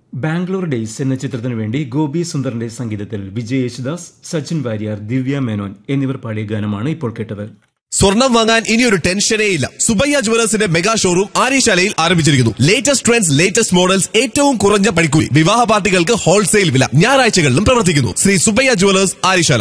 Bangalore days എന്ന ചിത്രത്തിനു വേണ്ടി ഗോപി സുന്ദറിന്റെ സംഗീതത്തിൽ വിജയ് യേശുദാസ് സച്ചിൻ വാര്യർ ദിവ്യ മേനോൻ എന്നിവർ പാടിയ ഗാനമാണ് ഇപ്പോൾ കേട്ടത് സ്വർണം വാങ്ങാൻ ഇനിയൊരു ടെൻഷനേ ഇല്ല സുബയ്യ ജുവലേഴ്സിന്റെ മെഗാ ഷോറൂം ആര്യശാലയിൽ ആരംഭിച്ചിരിക്കുന്നു ലേറ്റസ്റ്റ് ട്രെൻഡ്സ് ലേറ്റസ്റ്റ് മോഡൽസ് ഏറ്റവും കുറഞ്ഞ പണിക്കൂലി വിവാഹ പാർട്ടികൾക്ക് ഹോൾസെയിൽ വില ഞായറാഴ്ചകളിലും പ്രവർത്തിക്കുന്നു ശ്രീ സുബയ്യ ജുവലേഴ്സ് ആര്യശാല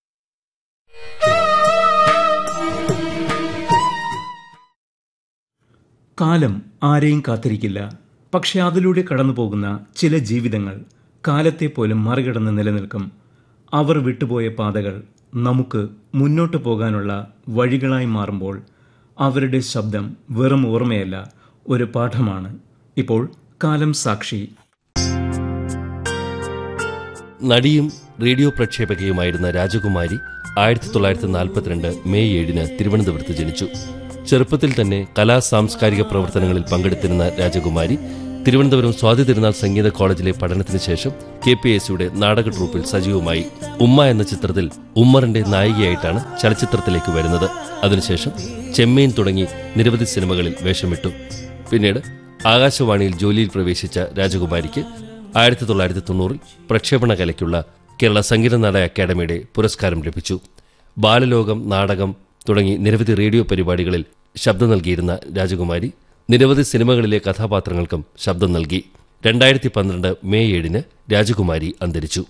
കാലം ആരെയും കാത്തിരിക്കില്ല പക്ഷെ അതിലൂടെ കടന്നു പോകുന്ന ചില ജീവിതങ്ങൾ കാലത്തെ പോലും മറികടന്ന് നിലനിൽക്കും അവർ വിട്ടുപോയ പാതകൾ നമുക്ക് മുന്നോട്ട് പോകാനുള്ള വഴികളായി മാറുമ്പോൾ അവരുടെ ശബ്ദം വെറും ഓർമ്മയല്ല ഒരു പാഠമാണ് ഇപ്പോൾ കാലം സാക്ഷി നടിയും റേഡിയോ പ്രക്ഷേപകയുമായിരുന്ന രാജകുമാരി ആയിരത്തി തൊള്ളായിരത്തി നാൽപ്പത്തിരണ്ട് മെയ് ഏഴിന് തിരുവനന്തപുരത്ത് ജനിച്ചു ചെറുപ്പത്തിൽ തന്നെ കലാ സാംസ്കാരിക പ്രവർത്തനങ്ങളിൽ പങ്കെടുത്തിരുന്ന രാജകുമാരി തിരുവനന്തപുരം സ്വാതി തിരുനാൾ സംഗീത കോളേജിലെ പഠനത്തിന് ശേഷം കെ പി എസ് സിയുടെ നാടക ട്രൂപ്പിൽ സജീവമായി ഉമ്മ എന്ന ചിത്രത്തിൽ ഉമ്മറിന്റെ നായികയായിട്ടാണ് ചലച്ചിത്രത്തിലേക്ക് വരുന്നത് അതിനുശേഷം ചെമ്മീൻ തുടങ്ങി നിരവധി സിനിമകളിൽ വേഷമിട്ടു പിന്നീട് ആകാശവാണിയിൽ ജോലിയിൽ പ്രവേശിച്ച രാജകുമാരിക്ക് ആയിരത്തി തൊള്ളായിരത്തി തൊണ്ണൂറിൽ പ്രക്ഷേപണ കലയ്ക്കുള്ള കേരള സംഗീത നാടക അക്കാദമിയുടെ പുരസ്കാരം ലഭിച്ചു ബാലലോകം നാടകം തുടങ്ങി നിരവധി റേഡിയോ പരിപാടികളിൽ ശബ്ദം നൽകിയിരുന്ന രാജകുമാരി നിരവധി സിനിമകളിലെ കഥാപാത്രങ്ങൾക്കും ശബ്ദം നൽകി രണ്ടായിരത്തി പന്ത്രണ്ട് മെയ് ഏഴിന് രാജകുമാരി അന്തരിച്ചു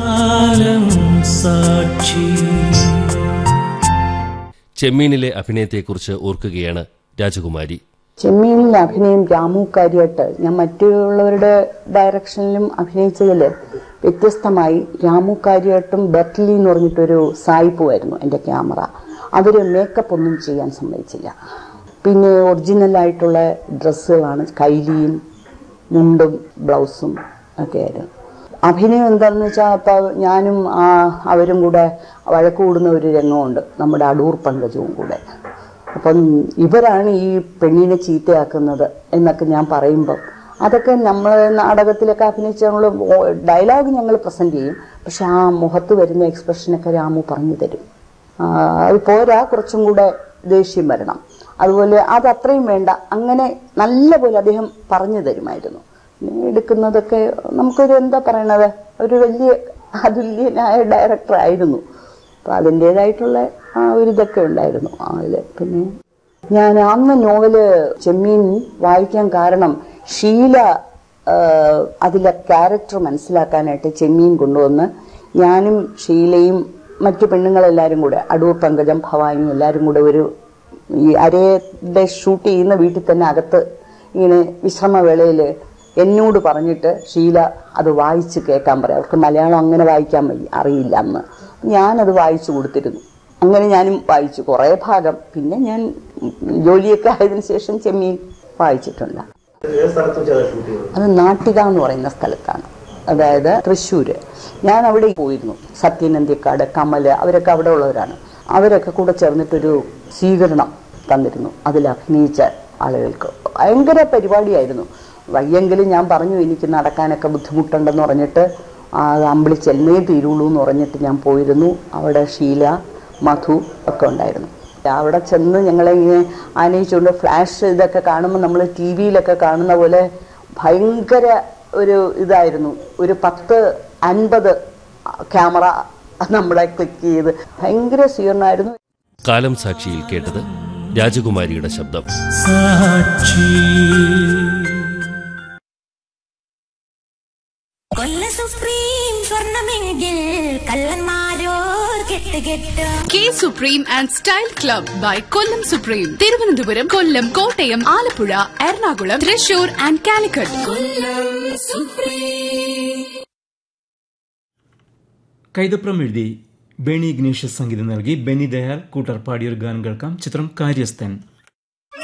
ചെമ്മീനിലെ അഭിനയത്തെക്കുറിച്ച് ഓർക്കുകയാണ് രാജകുമാരി ചെമ്മീനിൽ അഭിനയം രാമു കാര്യായിട്ട് ഞാൻ മറ്റുള്ളവരുടെ ഡയറക്ഷനിലും അഭിനയിച്ചതിൽ വ്യത്യസ്തമായി രാമു കാര്യായിട്ടും ബെർട്ട്ലി എന്ന് പറഞ്ഞിട്ടൊരു സായിപ്പുമായിരുന്നു എൻ്റെ ക്യാമറ അവർ മേക്കപ്പ് ഒന്നും ചെയ്യാൻ സമ്മതിച്ചില്ല പിന്നെ ഒറിജിനലായിട്ടുള്ള ഡ്രസ്സുകളാണ് കൈലിയും മുണ്ടും ബ്ലൗസും ഒക്കെ ആയിരുന്നു അഭിനയം എന്താണെന്ന് വെച്ചാൽ അപ്പോൾ ഞാനും ആ അവരും കൂടെ വഴക്ക് കൂടുന്ന ഒരു രംഗമുണ്ട് നമ്മുടെ അടൂർ പങ്കജവും കൂടെ അപ്പം ഇവരാണ് ഈ പെണ്ണിനെ ചീത്തയാക്കുന്നത് എന്നൊക്കെ ഞാൻ പറയുമ്പം അതൊക്കെ നമ്മൾ നാടകത്തിലൊക്കെ അഭിനയിച്ച് ഞങ്ങൾ ഡയലോഗ് ഞങ്ങൾ പ്രസന്റ് ചെയ്യും പക്ഷെ ആ മുഖത്ത് വരുന്ന എക്സ്പ്രഷനൊക്കെ രാമു പറഞ്ഞു തരും ആ, അത് പോരാ കുറച്ചും കൂടെ ദേഷ്യം വരണം അതുപോലെ അത് അത്രയും വേണ്ട അങ്ങനെ നല്ല പോലെ അദ്ദേഹം പറഞ്ഞു തരുമായിരുന്നു പിന്നെ എടുക്കുന്നതൊക്കെ നമുക്കൊരു എന്താ പറയണത് ഒരു വലിയ അതുല്യനായ ഡയറക്ടർ ആയിരുന്നു അപ്പം അതിൻ്റെതായിട്ടുള്ള ആ ഒരു ഇതൊക്കെ ഉണ്ടായിരുന്നു അതിൽ പിന്നെ ഞാൻ അന്ന് നോവല് ചെമ്മീൻ വായിക്കാൻ കാരണം ഷീല ആ, അതിലെ ക്യാരക്ടർ മനസ്സിലാക്കാനായിട്ട് ചെമ്മീൻ കൊണ്ടുവന്ന് ഞാനും ഷീലയും മറ്റു പെണ്ണുങ്ങളെല്ലാവരും കൂടെ അടൂർ പങ്കജം ഭവാനിയും എല്ലാവരും കൂടെ ഒരു ഈ അരയുടെ ഷൂട്ട് ചെയ്യുന്ന വീട്ടിൽ തന്നെ അകത്ത് ഇങ്ങനെ വിശ്രമവേളയിൽ എന്നോട് പറഞ്ഞിട്ട് ഷീല അത് വായിച്ച് കേൾക്കാൻ പറയാം അവർക്ക് മലയാളം അങ്ങനെ വായിക്കാൻ വയ്യ അറിയില്ല അന്ന് ഞാനത് വായിച്ചു കൊടുത്തിരുന്നു അങ്ങനെ ഞാനും വായിച്ചു കുറേ ഭാഗം പിന്നെ ഞാൻ ജോലിയൊക്കെ ആയതിനു ശേഷം ചെമ്മീൻ വായിച്ചിട്ടുണ്ട് അത് നാട്ടിക എന്ന് പറയുന്ന സ്ഥലത്താണ് അതായത് തൃശ്ശൂര് ഞാൻ അവിടെ പോയിരുന്നു സത്യനന്ദിക്കാട് കമല് അവരൊക്കെ അവിടെ ഉള്ളവരാണ് അവരൊക്കെ കൂടെ ചേർന്നിട്ടൊരു സ്വീകരണം തന്നിരുന്നു അതിൽ അഭിനയിച്ച ആളുകൾക്ക് ഭയങ്കര പരിപാടിയായിരുന്നു വയ്യെങ്കിലും ഞാൻ പറഞ്ഞു എനിക്ക് നടക്കാനൊക്കെ ബുദ്ധിമുട്ടുണ്ടെന്ന് പറഞ്ഞിട്ട് ആ അമ്പിളി ചെന്നേ തീരുള്ളൂ എന്ന് പറഞ്ഞിട്ട് ഞാൻ പോയിരുന്നു അവിടെ ഷീല മധു ഒക്കെ ഉണ്ടായിരുന്നു അവിടെ ചെന്ന് ഞങ്ങളെ ഇങ്ങനെ ആനയിച്ചുകൊണ്ട് ഫ്ലാഷ് ഇതൊക്കെ കാണുമ്പോൾ നമ്മൾ ടി വിയിലൊക്കെ കാണുന്ന പോലെ ഭയങ്കര ഒരു ഇതായിരുന്നു ഒരു പത്ത് അൻപത് ക്യാമറ നമ്മളെ ക്ലിക്ക് ചെയ്ത് ഭയങ്കര സ്വീകരണമായിരുന്നു കാലം സാക്ഷിയിൽ കേട്ടത് രാജകുമാരിയുടെ ശബ്ദം കൊല്ല സുപ്രീം സ്വർണമെങ്കിൽ കള്ളന്മാരോർ കെട്ട് കെട്ട് K supreme and style club by Kollam supreme Thiruvananthapuram Kollam Kottayam Alappuzha Ernakulam Thrissur and Calicut Kaithapram എഴുതി ബെനി ഇഗ്നീഷ്യസ് സംഗീതം നൽകി ബെനി ദയാൽ കൂട്ടർ പാടിയൊരു ഗാനം കേൾക്കാം ചിത്രം കാര്യസ്ഥൻ